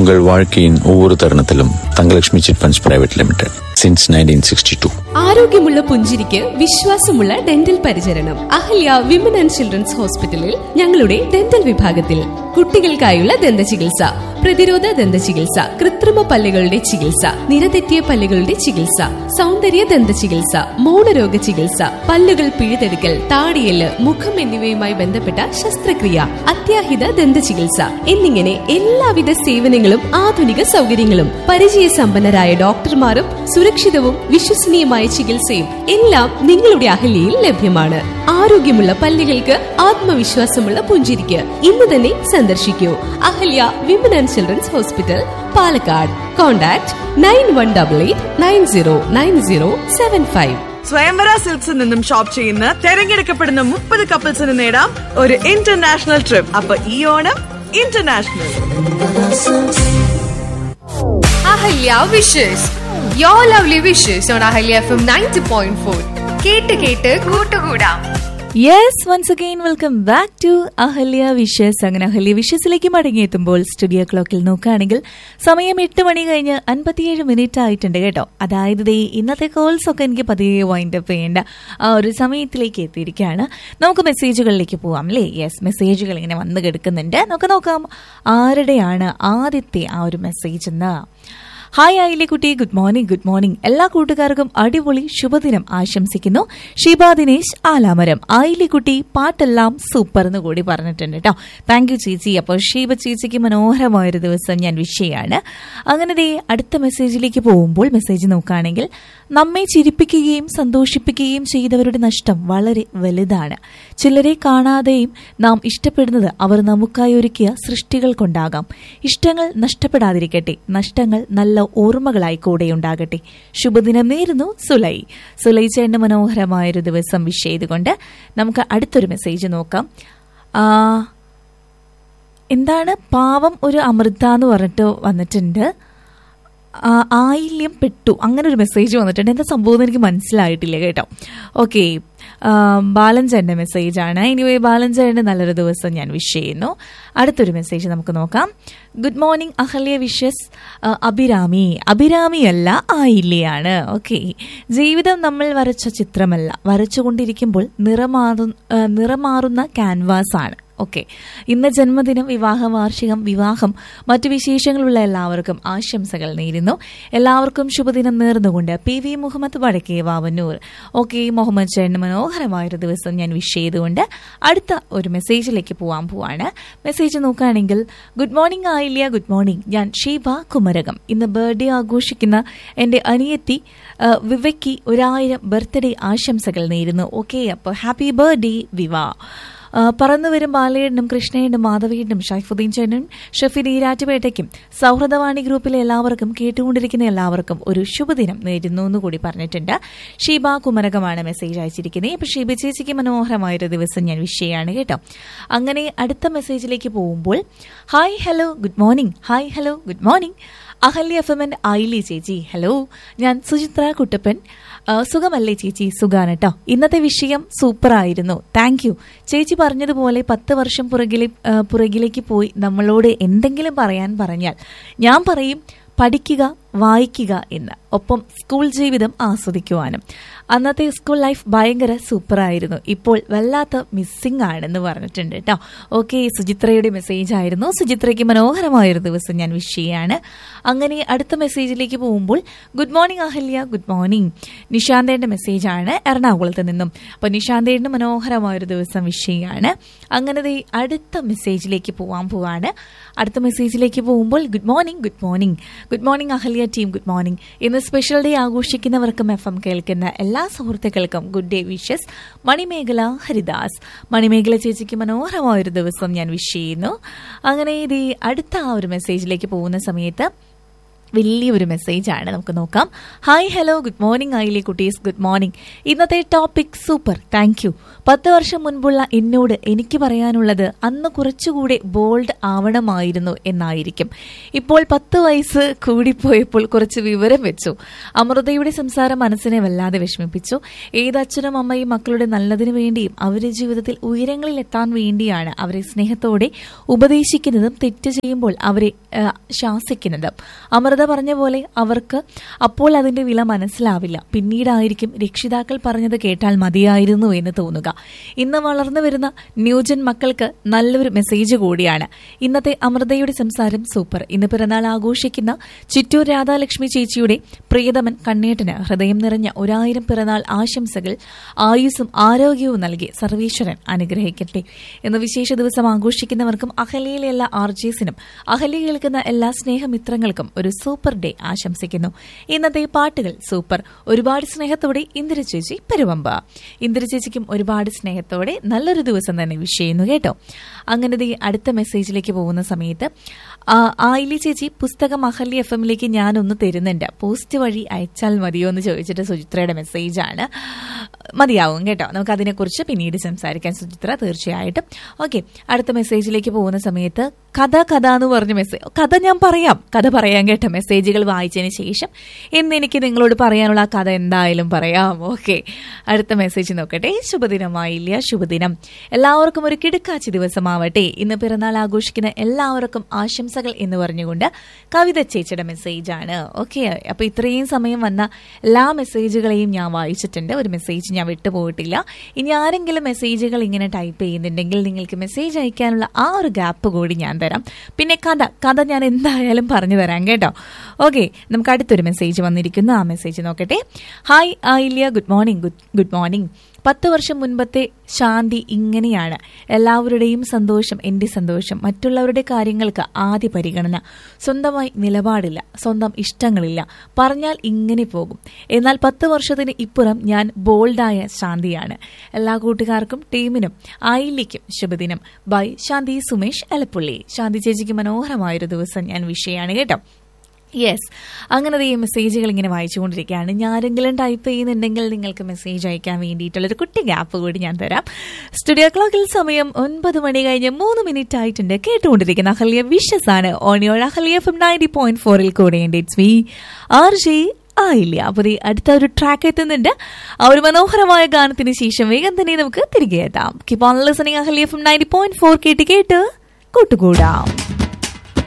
உங்கள் வாழ்க்கையின் ஒவ்வொரு தருணத்திலும் Thangalakshmi chit funds private limited since nineteen sixty two ആരോഗ്യമുള്ള പുഞ്ചിരിക്ക് വിശ്വാസമുള്ള ഡെന്റൽ പരിചരണം അഹല്യ വിമൻ ആൻഡ് ചിൽഡ്രൻസ് ഹോസ്പിറ്റലിൽ ഞങ്ങളുടെ ഡെന്റൽ വിഭാഗത്തിൽ കുട്ടികൾക്കായുള്ള ദന്ത ചികിത്സ പ്രതിരോധ ദന്ത ചികിത്സ കൃത്രിമ പല്ലുകളുടെ ചികിത്സ നിരതെറ്റിയ പല്ലുകളുടെ ചികിത്സ സൗന്ദര്യ ദന്ത ചികിത്സ മൗനരോഗ ചികിത്സ പല്ലുകൾ പിഴുതെടുക്കൽ താടിയല് മുഖം എന്നിവയുമായി ബന്ധപ്പെട്ട ശസ്ത്രക്രിയ അത്യാഹിത ദന്ത ചികിത്സ എന്നിങ്ങനെ എല്ലാവിധ സേവനങ്ങളും ആധുനിക സൗകര്യങ്ങളും പരിചയസമ്പന്നരായ ഡോക്ടർമാരും സുരക്ഷിതവും വിശ്വസനീയമായ ചികിത്സയും എല്ലാം നിങ്ങളുടെ അഹല്യയിൽ ലഭ്യമാണ് ആരോഗ്യമുള്ള പല്ലുകൾക്ക് ആത്മവിശ്വാസമുള്ള പുഞ്ചിരിക്ക് ഇന്ന് തന്നെ സന്ദർശിക്കൂ Ahalya women and children's hospital Palakkad contact nine one double eight nine zero nine zero seven five Swayamvara സിൽക്സിൽ നിന്നും ഷോപ്പ് ചെയ്യുന്ന തെരഞ്ഞെടുക്കപ്പെടുന്ന മുപ്പത് കപ്പിൾസിന് നേടാം ഒരു ഇന്റർനാഷണൽ ട്രിപ്പ് അപ്പൊ ഈ Onam international Ahalya wishes yo lovely wishes on Ahalya F M ninety point four കേട്ട് കേട്ട് കൂട്ടുകൂടാം yes once again welcome back to Ahalya wishes അങ്ങനെ അഹല്യ വിഷസിലേക്ക് മടങ്ങിയെത്തുമ്പോൾ സ്റ്റുഡിയോ ക്ലോക്കിൽ നോക്കുകയാണെങ്കിൽ സമയം എട്ട് മണി കഴിഞ്ഞ് അൻപത്തിയേഴ് മിനിറ്റ് ആയിട്ടുണ്ട് കേട്ടോ അതായത് ദേ ഇന്നത്തെ കോൾസ് ഒക്കെ എനിക്ക് പതിയെ വൈൻഡ് അപ്പ് ചെയ്യേണ്ട ആ ഒരു സമയത്തിലേക്ക് എത്തിയിരിക്കുകയാണ് നമുക്ക് മെസ്സേജുകളിലേക്ക് പോവാം അല്ലേ യെസ് മെസ്സേജുകൾ ഇങ്ങനെ വന്ന് കിടക്കുന്നുണ്ട് നമുക്ക് നോക്കാം ആരുടെയാണ് ആദ്യത്തെ ആ ഒരു മെസ്സേജ് എന്ന് ഹായ് ആയിലെ കുട്ടി ഗുഡ് മോർണിംഗ് ഗുഡ് മോർണിംഗ് എല്ലാ കൂട്ടുകാർക്കും അടിപൊളി ശുഭദിനം ആശംസിക്കുന്നു ഷീബ ദിനേശ് ആലാമരം ആയിലെ കുട്ടി പാട്ടെല്ലാം സൂപ്പർ എന്ന് കൂടി പറഞ്ഞിട്ടുണ്ട് കേട്ടോ താങ്ക് യു ചേച്ചി അപ്പോൾ ഷീബ ചേച്ചിക്ക് മനോഹരമായൊരു ദിവസം ഞാൻ വിഷ് ചെയ്യാണ് അങ്ങനെ ദേ അടുത്ത മെസ്സേജിലേക്ക് പോകുമ്പോൾ മെസ്സേജ് നോക്കുകയാണെങ്കിൽ നമ്മെ ചിരിപ്പിക്കുകയും സന്തോഷിപ്പിക്കുകയും ചെയ്തവരുടെ നഷ്ടം വളരെ വലുതാണ് ചിലരെ കാണാതെയും നാം ഇഷ്ടപ്പെടുന്നത് അവർ നമുക്കായി ഒരുക്കിയ സൃഷ്ടികൾ കൊണ്ടാകാം ഇഷ്ടങ്ങൾ നഷ്ടപ്പെടാതിരിക്കട്ടെ നഷ്ടങ്ങൾ നല്ല ഓർമ്മകളായി കൂടെയുണ്ടാകട്ടെ ശുഭദിനം നേരുന്നു സുലൈ സുലൈ ചേട്ടന് മനോഹരമായൊരു ദിവസം വിഷ് ചെയ്തുകൊണ്ട് നമുക്ക് അടുത്തൊരു മെസ്സേജ് നോക്കാം ആ, എന്താണ് പാവം ഒരു അമൃത എന്ന് പറഞ്ഞിട്ട് വന്നിട്ടുണ്ട് ആ, ആയില്യം പെട്ടു അങ്ങനെ ഒരു മെസ്സേജ് വന്നിട്ടുണ്ട് എന്താ സംഭവം എന്ന് എനിക്ക് മനസ്സിലായിട്ടില്ല കേട്ടോ ഓക്കെ ബാലൻചേട്ടൻ്റെ മെസ്സേജാണ് എനിവേ ബാലൻചേട്ടൻ്റെ നല്ലൊരു ദിവസം ഞാൻ വിഷ് ചെയ്യുന്നു അടുത്തൊരു മെസ്സേജ് നമുക്ക് നോക്കാം ഗുഡ് മോർണിംഗ് അഹല്യ വിഷസ് ആ, അഭിരാമി അഭിരാമിയല്ല ആയില്യാണ് ഓക്കെ ജീവിതം നമ്മൾ വരച്ച ചിത്രമല്ല വരച്ചുകൊണ്ടിരിക്കുമ്പോൾ നിറമാറു ആ, നിറമാറുന്ന ക്യാൻവാസ് ആണ് ഓക്കെ ഇന്ന് ജന്മദിനം വിവാഹ വാർഷികം വിവാഹം മറ്റു വിശേഷങ്ങളുള്ള എല്ലാവർക്കും ആശംസകൾ നേരുന്നു എല്ലാവർക്കും ശുഭദിനം നേർന്നുകൊണ്ട് പി വി മുഹമ്മദ് വടക്കേ വാവന്നൂർ ഓക്കെ മുഹമ്മദ് ചേട്ടന് മനോഹരമായൊരു ദിവസം ഞാൻ വിഷ് ചെയ്തുകൊണ്ട് അടുത്ത ഒരു മെസ്സേജിലേക്ക് പോകാൻ പോവാണ് മെസ്സേജ് നോക്കുകയാണെങ്കിൽ good morning Ayilya good morning ഞാൻ ഷീബ കുമരകം ഇന്ന് ബർത്ത്ഡേ ആഘോഷിക്കുന്ന എൻ്റെ അനിയത്തി ആ, വിവയ്ക്ക് ഒരായിരം ബർത്ത്ഡേ ആശംസകൾ നേരുന്നു ഓക്കെ അപ്പോൾ ഹാപ്പി ബർത്ത്ഡേ വിവാ ആ, പറന്നു വരും ബാലയേടനും കൃഷ്ണയേടനും മാധവിയേടനും ഷൈഫുദ്ദീൻ ചേട്ടനും ഷഫീദ് ഈരാറ്റുപേട്ടയ്ക്കും സൗഹൃദവാണി ഗ്രൂപ്പിലെ എല്ലാവർക്കും കേട്ടുകൊണ്ടിരിക്കുന്ന എല്ലാവർക്കും ഒരു ശുഭദിനം നേരുന്നു എന്ന് കൂടി പറഞ്ഞിട്ടുണ്ട് ഷീബ കുമരകമാണ് മെസ്സേജ് അയച്ചിരിക്കുന്നത് ഇപ്പൊ ഷീബ ചേച്ചിക്ക് മനോഹരമായൊരു ദിവസം ഞാൻ വിഷ് ചെയ്യാണ് കേട്ടോ അങ്ങനെ അടുത്ത മെസ്സേജിലേക്ക് പോകുമ്പോൾ hi hello good morning hi hello good morning Ahalya F M എൻ ഐലി ചേച്ചി ഹലോ ഞാൻ സുചിത്ര കുട്ടപ്പൻ ആ, സുഖമല്ലേ ചേച്ചി സുഖാണ് കേട്ടോ ഇന്നത്തെ വിഷയം സൂപ്പറായിരുന്നു താങ്ക് യു ചേച്ചി പറഞ്ഞതുപോലെ പത്ത് വർഷം പുറകിലെ ആ, പുറകിലേക്ക് പോയി നമ്മളോട് എന്തെങ്കിലും പറയാൻ പറഞ്ഞാൽ ഞാൻ പറയും പഠിക്കുക വായിക്കുക എന്ന് ഒപ്പം സ്കൂൾ ജീവിതം ആസ്വദിക്കുവാനും അന്നത്തെ സ്കൂൾ ലൈഫ് ഭയങ്കര സൂപ്പറായിരുന്നു ഇപ്പോൾ വല്ലാത്ത മിസ്സിംഗ് ആണെന്ന് പറഞ്ഞിട്ടുണ്ട് കേട്ടോ ഓക്കെ സുചിത്രയുടെ മെസ്സേജ് ആയിരുന്നു സുചിത്രയ്ക്ക് മനോഹരമായൊരു ദിവസം ഞാൻ വിഷ് ചെയ്യാണ് അങ്ങനെ അടുത്ത മെസ്സേജിലേക്ക് പോകുമ്പോൾ good morning Ahalya good morning നിശാന്തേന്റെ മെസ്സേജാണ് എറണാകുളത്ത് നിന്നും അപ്പോൾ നിശാന്തേന്റെ മനോഹരമായൊരു ദിവസം വിഷ് ചെയ്യാണ് അങ്ങനെ ദേ അടുത്ത മെസ്സേജിലേക്ക് പോകാൻ പോവാണ് അടുത്ത മെസ്സേജിലേക്ക് പോകുമ്പോൾ good morning good morning good morning Ahalya team good morning ഇന്ന് സ്പെഷ്യൽ ഡേ ആഘോഷിക്കുന്നവർക്കും എഫ് എം കേൾക്കുന്ന എല്ലാ സുഹൃത്തുക്കൾക്കും good day wishes Manimekhala Haridas Manimekhala ചേച്ചിക്ക് മനോഹരമായൊരു ദിവസം ഞാൻ വിഷ് ചെയ്യുന്നു അങ്ങനെ ഇത് അടുത്ത ആ ഒരു മെസ്സേജിലേക്ക് പോകുന്ന സമയത്ത് വലിയൊരു മെസ്സേജാണ് നമുക്ക് നോക്കാം ഹായ് ഹലോ ഗുഡ് മോർണിംഗ് ആയില്ലേ കുട്ടീസ് ഗുഡ് മോർണിംഗ് ഇന്നത്തെ ടോപ്പിക് സൂപ്പർ താങ്ക് യു പത്ത് വർഷം മുൻപുള്ള എന്നോട് എനിക്ക് പറയാനുള്ളത് അന്ന് കുറച്ചുകൂടെ ബോൾഡ് ആവണമായിരുന്നു എന്നായിരിക്കും ഇപ്പോൾ പത്ത് വയസ്സ് കൂടിപ്പോയപ്പോൾ കുറച്ച് വിവരം വെച്ചു അമൃതയുടെ സംസാരം മനസ്സിനെ വല്ലാതെ വിഷമിപ്പിച്ചു ഏത് അച്ഛനും അമ്മയും മക്കളുടെ നല്ലതിനു വേണ്ടിയും അവരുടെ ജീവിതത്തിൽ ഉയരങ്ങളിൽ എത്താൻ വേണ്ടിയാണ് അവരെ സ്നേഹത്തോടെ ഉപദേശിക്കുന്നതും തെറ്റ് ചെയ്യുമ്പോൾ അവരെ ആ, ശാസിക്കുന്നതും അമൃത പറഞ്ഞ പോലെ അവർക്ക് അപ്പോൾ അതിന്റെ വില മനസ്സിലാവില്ല പിന്നീടായിരിക്കും രക്ഷിതാക്കൾ പറഞ്ഞത് കേട്ടാൽ മതിയായിരുന്നു എന്ന് തോന്നുക ഇന്ന് വളർന്നു വരുന്ന ന്യൂജൻ മക്കൾക്ക് നല്ലൊരു മെസ്സേജ് കൂടിയാണ് ഇന്നത്തെ അമൃതയുടെ സംസാരം സൂപ്പർ ഇന്ന് പിറന്നാൾ ആഘോഷിക്കുന്ന ചിറ്റൂർ രാധാലക്ഷ്മി ചേച്ചിയുടെ പ്രിയതമൻ കണ്ണേട്ടന് ഹൃദയം നിറഞ്ഞ ഒരായിരം പിറന്നാൾ ആശംസകൾ ആയുസ്സും ആരോഗ്യവും നൽകി സർവീശ്വരൻ അനുഗ്രഹിക്കട്ടെ എന്ന വിശേഷ ദിവസം ആഘോഷിക്കുന്നവർക്കും അഹല്യയിലെ എല്ലാ ആർജേസിനും അഹല്യ കേൾക്കുന്ന എല്ലാ സ്നേഹമിത്രങ്ങൾക്കും ഒരു സൂപ്പർ ഡേ ആശംസിക്കുന്നു ഇന്നത്തെ പാട്ടുകൾ സൂപ്പർ ഒരുപാട് സ്നേഹത്തോടെ ഇന്ദിര ചേച്ചി പെരുവമ്പ ഇന്ദിര ചേച്ചിക്കും ഒരുപാട് സ്നേഹത്തോടെ നല്ലൊരു ദിവസം തന്നെ വിഷ് ചെയ്യുന്നു കേട്ടോ അങ്ങനെ ദേ അടുത്ത മെസ്സേജിലേക്ക് പോകുന്ന സമയത്ത് ആ, ആയിലി ചേച്ചി പുസ്തകം അഹല്യ എഫ് എമ്മിലേക്ക് ഞാനൊന്ന് തരുന്നുണ്ട് പോസ്റ്റ് വഴി അയച്ചാൽ മതിയോ എന്ന് ചോദിച്ചിട്ട് സുചിത്രയുടെ മെസ്സേജാണ് മതിയാവും കേട്ടോ നമുക്ക് അതിനെക്കുറിച്ച് പിന്നീട് സംസാരിക്കാൻ സുചിത്ര തീർച്ചയായിട്ടും ഓക്കെ അടുത്ത മെസ്സേജിലേക്ക് പോകുന്ന സമയത്ത് കഥ കഥ എന്ന് പറഞ്ഞ മെസ്സേജ് കഥ ഞാൻ പറയാം കഥ പറയാം കേട്ടോ മെസ്സേജുകൾ വായിച്ചതിന് ശേഷം ഇന്ന് എനിക്ക് നിങ്ങളോട് പറയാനുള്ള ആ കഥ എന്തായാലും പറയാം ഓക്കെ അടുത്ത മെസ്സേജ് നോക്കട്ടെ ശുഭദിനമായില്ല ശുഭദിനം എല്ലാവർക്കും ഒരു കിടുക്കാച്ചി ദിവസമാവട്ടെ ഇന്ന് പിറന്നാൾ ആഘോഷിക്കുന്ന എല്ലാവർക്കും ആശംസകൾ എന്ന് പറഞ്ഞുകൊണ്ട് കവിത ചേച്ചിയുടെ മെസ്സേജാണ് ഓക്കെ അപ്പൊ ഇത്രയും സമയം വന്ന എല്ലാ മെസ്സേജുകളെയും ഞാൻ വായിച്ചിട്ടുണ്ട് ഒരു മെസ്സേജ് ഞാൻ വിട്ടുപോയിട്ടില്ല ഇനി ആരെങ്കിലും മെസ്സേജുകൾ ഇങ്ങനെ ടൈപ്പ് ചെയ്യുന്നുണ്ടെങ്കിൽ നിങ്ങൾക്ക് മെസ്സേജ് അയക്കാനുള്ള ആ ഒരു ഗ്യാപ്പ് കൂടി ഞാൻ തരാം പിന്നെ കഥ കഥ ഞാൻ എന്തായാലും പറഞ്ഞു തരാം കേട്ടോ ഓക്കെ നമുക്ക് അടുത്തൊരു മെസ്സേജ് വന്നിരിക്കുന്നു ആ മെസ്സേജ് നോക്കട്ടെ hi Ayilya good morning good good morning പത്ത് വർഷം മുൻപത്തെ ശാന്തി ഇങ്ങനെയാണ് എല്ലാവരുടെയും സന്തോഷം എന്റെ സന്തോഷം മറ്റുള്ളവരുടെ കാര്യങ്ങൾക്ക് ആദ്യ പരിഗണന സ്വന്തമായി നിലപാടില്ല സ്വന്തം ഇഷ്ടങ്ങളില്ല പറഞ്ഞാൽ ഇങ്ങനെ പോകും എന്നാൽ പത്ത് വർഷത്തിന് ഇപ്പുറം ഞാൻ ബോൾഡായ ശാന്തിയാണ് എല്ലാ കൂട്ടുകാർക്കും ടീമിനും ആയില്ലിക്കും ശുഭദിനം ബൈ ശാന്തി സുമേഷ് എലപ്പുള്ളി ശാന്തി ചേച്ചിക്ക് മനോഹരമായൊരു ദിവസം ഞാൻ വിഷയമാണ് കേട്ടോ യെസ് അങ്ങനെ ഈ മെസ്സേജുകൾ ഇങ്ങനെ വായിച്ചുകൊണ്ടിരിക്കുകയാണ് ഞാരെങ്കിലും ടൈപ്പ് ചെയ്യുന്നുണ്ടെങ്കിൽ നിങ്ങൾക്ക് മെസ്സേജ് അയക്കാൻ വേണ്ടിയിട്ടുള്ളൊരു കുട്ടി ഗ്യാപ്പ് കൂടി ഞാൻ തരാം സ്റ്റുഡിയോ ക്ലോക്കിൽ സമയം ഒൻപത് മണി കഴിഞ്ഞ് മൂന്ന് മിനിറ്റ് ആയിട്ടുണ്ട് കേട്ടുകൊണ്ടിരിക്കുന്ന അഹല്യ വിഷസ് ആണ് ഓണിയോൾ Ahalya F M ninety point ഫോറിൽ കൂടെ ഇറ്റ്സ് വി ആർ ജെ ആയില്ല അപ്പോൾ ദേ അടുത്ത ഒരു ട്രാക്ക് എത്തുന്നുണ്ട് ആ ഒരു മനോഹരമായ ഗാനത്തിന് ശേഷം വേഗം തന്നെ നമുക്ക് തിരികെ എത്താം keep on listening Ahalya F M ninety point four കേട്ട് കേട്ട് കൂട്ടുകൂടാം